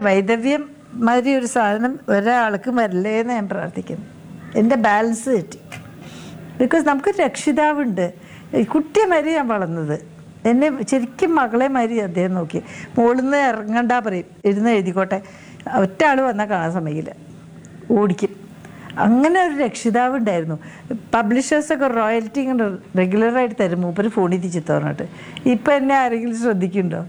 വൈദവ്യം മാതിരി ഒരു സാധനം ഒരാൾക്കും വരില്ലേ എന്ന് ഞാൻ പ്രാർത്ഥിക്കുന്നു എൻ്റെ ബാലൻസ് തെറ്റി ബിക്കോസ് നമുക്ക് രക്ഷിതാവുണ്ട് ഈ കുട്ടിയെ മാതിരി ഞാൻ വളർന്നത് എന്നെ ശരിക്കും മകളെ മാതിരി അദ്ദേഹം നോക്കി മുകളിൽ നിന്ന് ഇറങ്ങണ്ട പറയും ഇരുന്ന് എഴുതിക്കോട്ടെ ഒറ്റ ആൾ വന്നാൽ കാണാൻ സമയമില്ല ഓടിക്കും അങ്ങനെ ഒരു രക്ഷിതാവ് ഉണ്ടായിരുന്നു പബ്ലിഷേഴ്സൊക്കെ റോയൽറ്റി ഇങ്ങനെ റെഗുലറായിട്ട് തരും മൂപ്പര് ഫോണിൽ തിരിച്ചു പറഞ്ഞിട്ട് ഇപ്പം എന്നെ ആരെങ്കിലും ശ്രദ്ധിക്കുന്നുണ്ടോ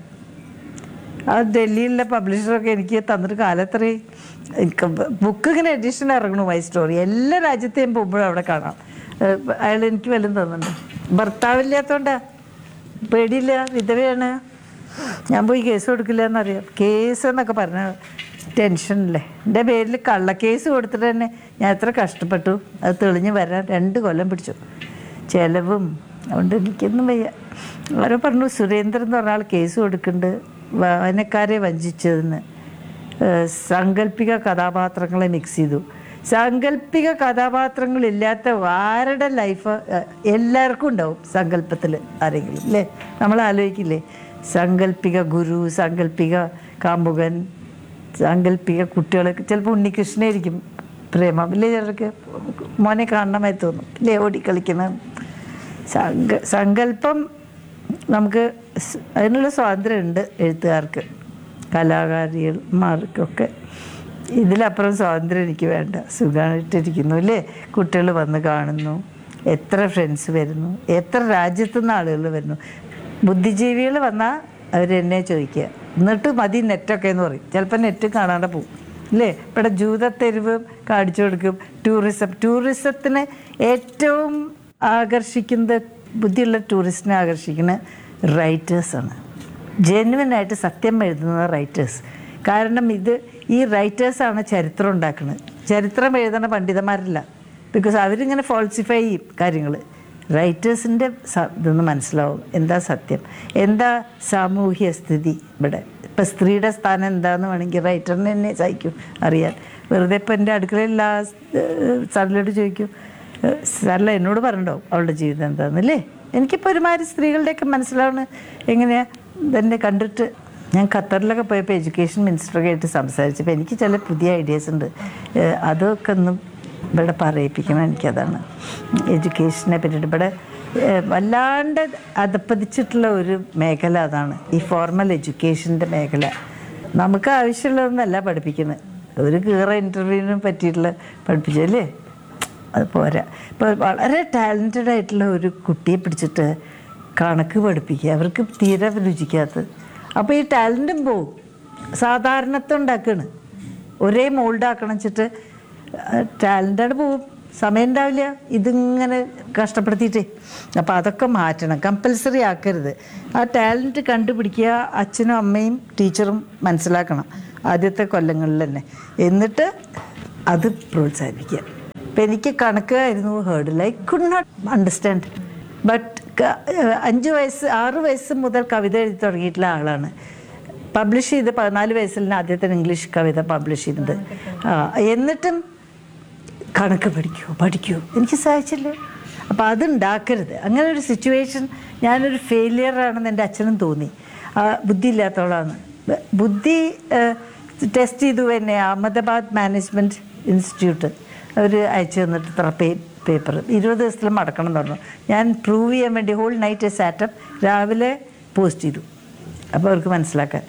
ആ ഡൽഹിയിലെ പബ്ലിഷറൊക്കെ എനിക്ക് തന്നിട്ട് കാലത്രേ എനിക്ക് ബുക്ക് ഇങ്ങനെ എഡിഷൻ ഇറങ്ങണു മൈ സ്റ്റോറി എല്ലാ രാജ്യത്തെയും പോകുമ്പോഴും അവിടെ കാണാം ഏഹ് അയാൾ എനിക്ക് വല്ലതും തന്നിട്ടുണ്ട് ഭർത്താവില്ലാത്തോണ്ടാ പേടിയില്ല വിധവയാണ് ഞാൻ പോയി കേസ് കൊടുക്കില്ല എന്നറിയാം കേസ് എന്നൊക്കെ പറഞ്ഞ ടെൻഷനല്ലേ എൻ്റെ പേരിൽ കള്ളക്കേസ് കൊടുത്തിട്ട് തന്നെ ഞാൻ എത്ര കഷ്ടപ്പെട്ടു അത് തെളിഞ്ഞ് വരാൻ രണ്ട് കൊല്ലം പിടിച്ചു ചിലവും അതുകൊണ്ട് എനിക്കൊന്നും വയ്യ ആരോ പറഞ്ഞു സുരേന്ദ്രൻ എന്ന് പറഞ്ഞ ആൾ കേസ് കൊടുക്കുന്നുണ്ട് വായനക്കാരെ വഞ്ചിച്ചതെന്ന് ഏഹ് സാങ്കല്പിക കഥാപാത്രങ്ങളെ മിക്സ് ചെയ്തു സാങ്കല്പിക കഥാപാത്രങ്ങളില്ലാത്ത ആരുടെ ലൈഫ് എല്ലാവർക്കും ഉണ്ടാവും സങ്കല്പത്തിൽ ആരെങ്കിലും അല്ലേ നമ്മൾ ആലോചിക്കില്ലേ സാങ്കല്പിക ഗുരു സാങ്കല്പിക കാമുകൻ സാങ്കല്പിക കുട്ടികളൊക്കെ ചിലപ്പോൾ ഉണ്ണികൃഷ്ണനായിരിക്കും പ്രേമം ഇല്ലേ ചിലർക്ക് മോനെ കാണണമായി തോന്നും ഇല്ലേ ഓടിക്കളിക്കുന്ന സങ്ക സങ്കല്പം നമുക്ക് സ് അതിനുള്ള സ്വാതന്ത്ര്യമുണ്ട് എഴുത്തുകാർക്ക് കലാകാരികൾമാർക്കൊക്കെ ഇതിലപ്പുറം സ്വാതന്ത്ര്യം എനിക്ക് വേണ്ട സുഖമായിട്ടിരിക്കുന്നു അല്ലേ കുട്ടികൾ വന്ന് കാണുന്നു എത്ര ഫ്രണ്ട്സ് വരുന്നു എത്ര രാജ്യത്തു നിന്ന് ആളുകൾ വരുന്നു ബുദ്ധിജീവികൾ വന്നാൽ അവരെന്നെ ചോദിക്കുക എന്നിട്ട് മതി നെറ്റൊക്കെ എന്ന് പറയും ചിലപ്പോൾ നെറ്റ് കാണാതെ പോകും ഇല്ലേ ഇവിടെ ജൂതത്തെരുവ് കാണിച്ചു കൊടുക്കും ടൂറിസം ടൂറിസത്തിന് ഏറ്റവും ആകർഷിക്കുന്നത് ബുദ്ധിയുള്ള ടൂറിസ്റ്റിനെ ആകർഷിക്കുന്ന റൈറ്റേഴ്സാണ് ജെന്വിനായിട്ട് സത്യം എഴുതുന്ന റൈറ്റേഴ്സ് കാരണം ഇത് ഈ റൈറ്റേഴ്സാണ് ചരിത്രം ഉണ്ടാക്കുന്നത് ചരിത്രം എഴുതുന്ന പണ്ഡിതന്മാരില്ല ബിക്കോസ് അവരിങ്ങനെ ഫോൾസിഫൈ ചെയ്യും കാര്യങ്ങൾ റൈറ്റേഴ്സിൻ്റെ ഇതൊന്ന് മനസ്സിലാവും എന്താ സത്യം എന്താ സാമൂഹ്യ സ്ഥിതി ഇവിടെ ഇപ്പം സ്ത്രീയുടെ സ്ഥാനം എന്താന്ന് വേണമെങ്കിൽ റൈറ്ററിനെ തന്നെ സഹിക്കും അറിയാൻ വെറുതെ ഇപ്പം എൻ്റെ അടുക്കളയിലുള്ള സാറിലോട്ട് ചോദിക്കും സാറില എന്നോട് പറഞ്ഞിട്ടുണ്ടാവും അവളുടെ ജീവിതം എന്താണെന്നല്ലേ എനിക്കിപ്പോൾ ഒരുമാതിരി സ്ത്രീകളുടെയൊക്കെ മനസ്സിലാവുന്ന എങ്ങനെയാ ഇതെന്നെ കണ്ടിട്ട് ഞാൻ ഖത്തറിലൊക്കെ പോയപ്പോൾ എഡ്യൂക്കേഷൻ മിനിസ്റ്ററൊക്കെ ആയിട്ട് സംസാരിച്ചപ്പോൾ എനിക്ക് ചില പുതിയ ഐഡിയാസ് ഉണ്ട് ഏഹ് അതൊക്കെ ഒന്നും ഇവിടെ പറയിപ്പിക്കണം എനിക്കതാണ് എഡ്യൂക്കേഷനെ പറ്റിയിട്ട് ഇവിടെ ഏഹ് വല്ലാണ്ട് അധപ്പതിച്ചിട്ടുള്ള ഒരു മേഖല അതാണ് ഈ ഫോർമൽ എഡ്യൂക്കേഷൻ്റെ മേഖല നമുക്ക് ആവശ്യമുള്ളതൊന്നല്ല പഠിപ്പിക്കുന്നത് ഒരു കീറ ഇൻ്റർവ്യൂവിനും പറ്റിയിട്ടുള്ള പഠിപ്പിച്ചല്ലേ അത് പോരാ ഇപ്പോൾ വളരെ ടാലൻറ്റഡ് ആയിട്ടുള്ള ഒരു കുട്ടിയെ പിടിച്ചിട്ട് കണക്ക് പഠിപ്പിക്കുക അവർക്ക് തീരെ രുചിക്കാത്തത് അപ്പോൾ ഈ ടാലൻറ്റും പോവും സാധാരണത്വം ഉണ്ടാക്കുകയാണ് ഒരേ മോൾഡാക്കണം വെച്ചിട്ട് ടാലൻ്റാണ് പോവും സമയം ഉണ്ടാവില്ല ഇതിങ്ങനെ കഷ്ടപ്പെടുത്തിയിട്ടേ അപ്പോൾ അതൊക്കെ മാറ്റണം കമ്പൽസറി ആക്കരുത് ആ ടാലൻറ്റ് കണ്ടുപിടിക്കുക അച്ഛനും അമ്മയും ടീച്ചറും മനസ്സിലാക്കണം ആദ്യത്തെ കൊല്ലങ്ങളിൽ തന്നെ എന്നിട്ട് അത് പ്രോത്സാഹിപ്പിക്കുക ഇപ്പം എനിക്ക് കണക്കായിരുന്നു heard I could not understand but അഞ്ച് വയസ്സ് ആറ് വയസ്സ് മുതൽ കവിത എഴുതി തുടങ്ങിയിട്ടുള്ള ആളാണ് പബ്ലിഷ് ചെയ്ത് പതിനാല് വയസ്സിലാണ് ആദ്യത്തെ ഇംഗ്ലീഷ് കവിത പബ്ലിഷ് ചെയ്തത് ആ എന്നിട്ടും കണക്ക് പഠിക്കൂ പഠിക്കൂ എനിക്ക് സാധിച്ചില്ല അപ്പോൾ അതുണ്ടാക്കരുത് അങ്ങനെ ഒരു സിറ്റുവേഷൻ ഞാനൊരു ഫെയിലിയർ ആണെന്ന് എൻ്റെ അച്ഛനും തോന്നി ആ, ബുദ്ധി ഇല്ലാത്തവളാണ് ബ- ബുദ്ധി ടെസ്റ്റ് ചെയ്തു എന്നെ അഹമ്മദാബാദ് മാനേജ്മെൻറ്റ് ഇൻസ്റ്റിറ്റ്യൂട്ട് അവർ അയച്ചു തന്നിട്ട് ഇത്ര പേ പേപ്പർ ഇരുപത് ദിവസത്തിൽ മടക്കണം എന്ന് പറഞ്ഞു ഞാൻ പ്രൂവ് ചെയ്യാൻ വേണ്ടി ഹോൾ നൈറ്റ് സാറ്റപ്പ് രാവിലെ പോസ്റ്റ് ചെയ്തു അപ്പോൾ അവർക്ക് മനസ്സിലാക്കാൻ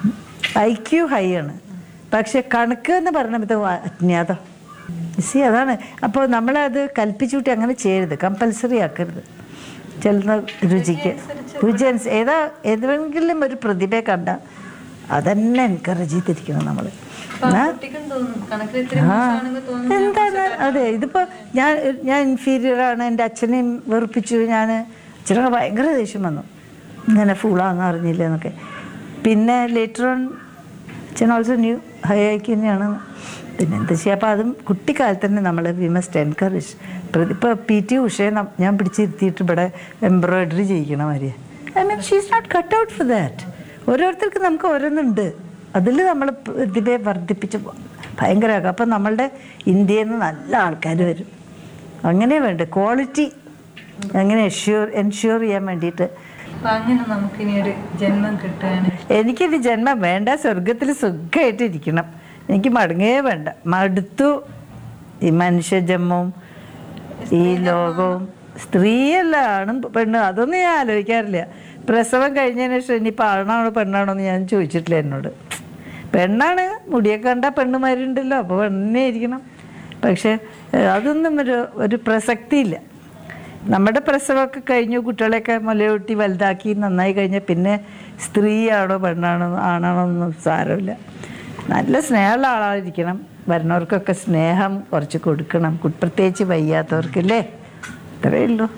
ഐ ക്യു ഹൈ ആണ് പക്ഷെ കണക്ക് എന്ന് പറഞ്ഞപ്പോൾ അജ്ഞാതം സി അതാണ് അപ്പോൾ നമ്മളത് കൽപ്പിച്ചുകൂട്ടി അങ്ങനെ ചെയ്യരുത് കമ്പൽസറി ആക്കരുത് ചെല്ലുന്ന രുചിക്ക് രുചി അനുസ- ഏതാ ഏതെങ്കിലും ഒരു പ്രതിഭയെ കണ്ട അതന്നെ എൻകറേജ് ചെയ്തിരിക്കണം നമ്മൾ കുട്ടിക്കും തോന്നും കണക്കിൽ ഇത്തിരി ആ മോശമാണെങ്കിൽ തോന്നും എന്താണ് അതെ ഇതിപ്പോൾ ഞാൻ ഞാൻ ഇൻഫീരിയർ ആണ് എൻ്റെ അച്ഛനെയും വെറുപ്പിച്ചു ഞാൻ അച്ഛനൊക്കെ ഭയങ്കര ദേഷ്യം വന്നു ഇങ്ങനെ ഫൂളാന്ന് അറിഞ്ഞില്ല എന്നൊക്കെ പിന്നെ ലേറ്റർ ഓൺ അച്ഛൻ ഓൾസോ ന്യൂ ഹൈ ഐക്ക് തന്നെയാണ് പിന്നെ എന്താ ചെയ്യുക അപ്പോൾ അതും കുട്ടിക്കാലത്ത് തന്നെ നമ്മൾ വി മസ്റ്റ് എൻകറേജ് ഇപ്പോൾ പി ടി ഉഷയെ നം- ഞാൻ പിടിച്ചിരുത്തിയിട്ട് ഇവിടെ എംബ്രോയിഡറി ചെയ്യിക്കണ മാതിരി I mean she's not cut out for that ഓരോരുത്തർക്ക് നമുക്ക് ഓരോന്നുണ്ട് അതിൽ നമ്മൾ പ്രതിഭയെ വർദ്ധിപ്പിച്ച് ഭയങ്കരമാക്കും അപ്പം നമ്മളുടെ ഇന്ത്യയിൽ നിന്ന് നല്ല ആൾക്കാർ വരും അങ്ങനെ വേണ്ട ക്വാളിറ്റി അങ്ങനെ എഷ്യൂർ എൻഷ്യൂർ ചെയ്യാൻ വേണ്ടിയിട്ട് അപ്പൊ അങ്ങനെ നമുക്കിനി ഒരു ജന്മം കിട്ടുകയാണ് എനിക്കിനി ജന്മം വേണ്ട സ്വർഗത്തിൽ സുഖമായിട്ടിരിക്കണം എനിക്ക് മടങ്ങേ വേണ്ട മടുത്തു ഈ മനുഷ്യജന്മവും ഈ ലോകവും സ്ത്രീയല്ല ആണും പെണ്ണും അതൊന്നും ഞാൻ ആലോചിക്കാറില്ല പ്രസവം കഴിഞ്ഞതിന് ശേഷം ഇനിയിപ്പോൾ ആണാണോ പെണ്ണാണോ എന്ന് ഞാൻ ചോദിച്ചിട്ടില്ല എന്നോട് പെണ്ണാണ് മുടിയൊക്കെ കണ്ട പെണ്ണുമാരുണ്ടല്ലോ അപ്പോൾ പെണ്ണേ ഇരിക്കണം പക്ഷേ ഏഹ്, അതൊന്നും ഒരു ഒരു പ്രസക്തിയില്ല നമ്മുടെ പ്രസവമൊക്കെ കഴിഞ്ഞു കുട്ടികളെയൊക്കെ മുലയൂട്ടി വലുതാക്കി നന്നായി കഴിഞ്ഞാൽ പിന്നെ സ്ത്രീയാണോ പെണ്ണാണോ ആണാണോ ഒന്നും സാരമില്ല നല്ല സ്നേഹമുള്ള ആളായിരിക്കണം വരുന്നവർക്കൊക്കെ സ്നേഹം കുറച്ച് കൊടുക്കണം കു- പ്രത്യേകിച്ച് വയ്യാത്തവർക്കല്ലേ ഇത്രയേ ഉള്ളൂ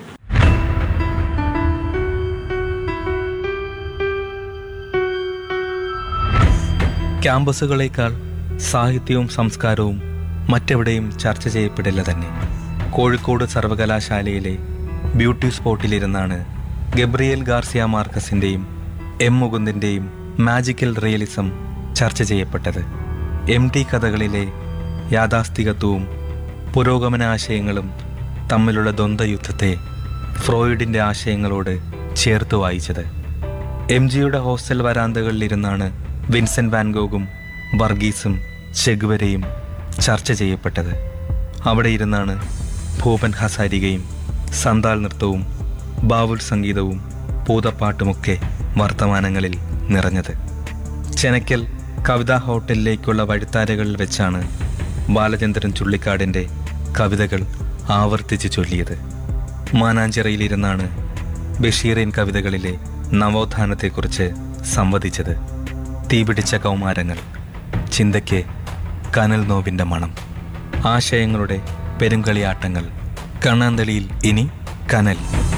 ക്യാമ്പസുകളേക്കാൾ സാഹിത്യവും സംസ്കാരവും മറ്റെവിടെയും ചർച്ച ചെയ്യപ്പെടില്ല തന്നെ കോഴിക്കോട് സർവകലാശാലയിലെ ബ്യൂട്ടി സ്പോട്ടിലിരുന്നാണ് ഗബ്രിയേൽ ഗാർസിയ മാർക്കസിൻ്റെയും എം മുകുന്ദിൻ്റെയും മാജിക്കൽ റിയലിസം ചർച്ച ചെയ്യപ്പെട്ടത് എം ടി കഥകളിലെ യാഥാസ്ഥികത്വവും പുരോഗമന ആശയങ്ങളും തമ്മിലുള്ള ദ്വന്ദ്വയുദ്ധത്തെ ഫ്രോയിഡിൻ്റെ ആശയങ്ങളോട് ചേർത്ത് വായിച്ചത് എം ജിയുടെ ഹോസ്റ്റൽ വരാന്തകളിലിരുന്നാണ് വിൻസെന്റ് വാൻഗോഗും വർഗീസും ചെഗുവരയും ചർച്ച ചെയ്യപ്പെട്ടത് അവിടെ ഇരുന്നാണ് ഭൂപൻ ഹസാരികയും സന്താൽ നൃത്തവും ബാവുൽ സംഗീതവും പൂതപ്പാട്ടുമൊക്കെ വർത്തമാനങ്ങളിൽ നിറഞ്ഞത് ചെനക്കൽ കവിതാ ഹോട്ടലിലേക്കുള്ള വഴിത്താരകളിൽ വെച്ചാണ് ബാലചന്ദ്രൻ ചുള്ളിക്കാടിൻ്റെ കവിതകൾ ആവർത്തിച്ച് ചൊല്ലിയത് മാനാഞ്ചിറയിലിരുന്നാണ് ബഷീറിൻ കവിതകളിലെ നവോത്ഥാനത്തെക്കുറിച്ച് സംവദിച്ചത് തീപിടിച്ച കൗമാരങ്ങൾ ചിന്തയ്ക്ക് കനൽ നോവിൻ്റെ മണം ആശയങ്ങളുടെ പെരുങ്കളിയാട്ടങ്ങൾ കണ്ണാന്തളിയിൽ ഇനി കനൽ